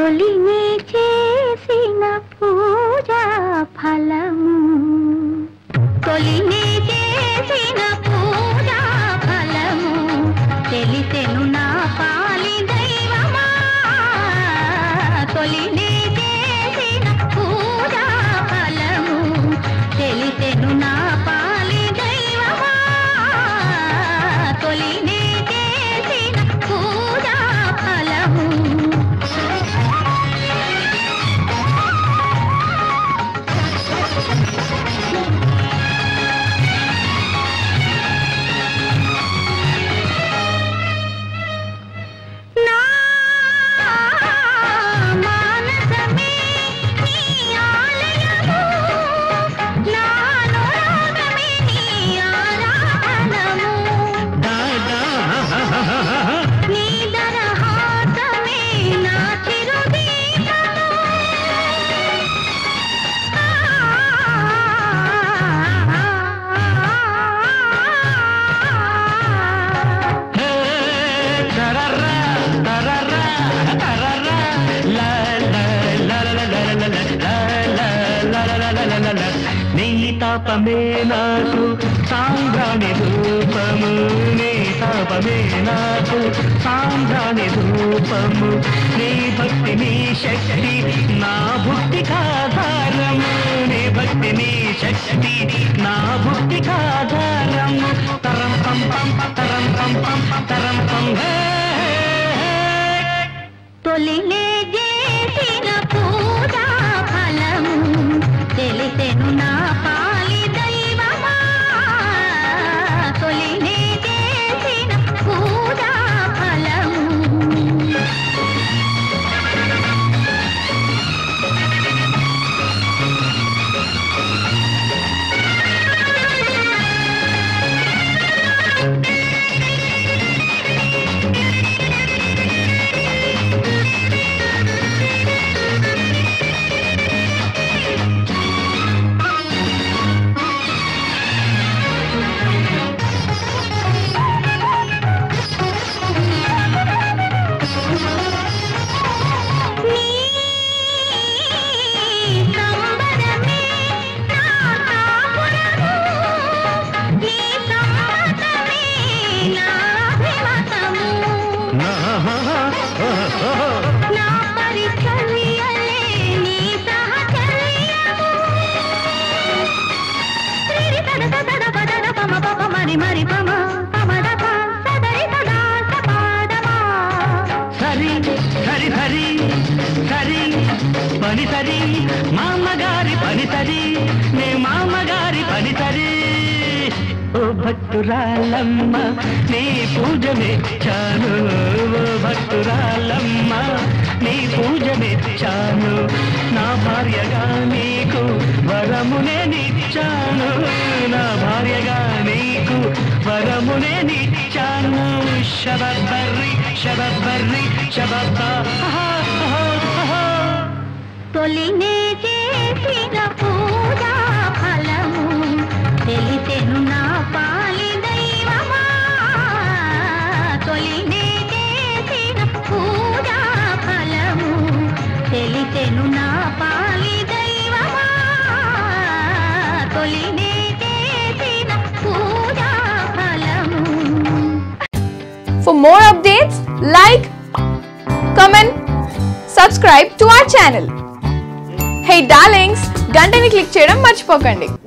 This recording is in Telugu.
తొలిని చేసిన పూజా ఫలము తొలిని చేసిన పూజా ఫలము తెలిసెను నా పాలి దైవమా తొలిని చేసిన పూజా ఫలము తెలిసెను నా పాలి దైవమా తొలిని చేసిన పూజా ఫలము నా మానసమే నీ ఆలయము నా అనురాగమే నీ ఆరాధనము నీ దరహాసమే నా చిరుదీపము నీ తాపమే నాకు సాంబ్రాణి రూపము నీ తాపమే నాకు సాంబ్రాణి రూపము నీ భక్తి నీ శక్తి నా భక్తి కాధారము నీ భక్తి నీ శక్తి నా భక్తి కాధారము తరం పం పం తరం పం పం తరం పం హే తొలినే చేసిన పూజా ఫలము తెలిసెను నా పాలి దైవమా తొలినే చేసిన పూజా ఫలము నీ సంబరమే నా కాపురము నీ సమ్మతమే నా అభిమతము నా పరిచర్యలే నీ సహచర్యము శ్రీ తద తద పదద పమ పమ మరి మరి పమ పమద ప సదరి సదా సపాదమా సరి సరి సరి సరి పని సరి మామగారి పని సరి నే మామగారి పని సరి ఓ భక్తురాలమ్మ నీ పూజ మెచ్చాను ఓ భక్తురాలమ్మ నీ పూజ మెచ్చాను నా భార్యగా నీకు వరమునే నిచ్చాను నా భార్యగా నీకు వరమునే నిచ్చాను శబర్రి శబర్రి శబబ్బ తొలినే చేసిన పూజా ఫలము తెలిసెను నా పాలి దైవమా తొలినే చేసిన పూజా ఫలము తెలిసెను నా పాలి దైవమా తొలినే చేసిన పూజా ఫలము For more updates, like, comment, subscribe to our channel. Hey darlings, గంటని click చేయడం మర్చిపోకండి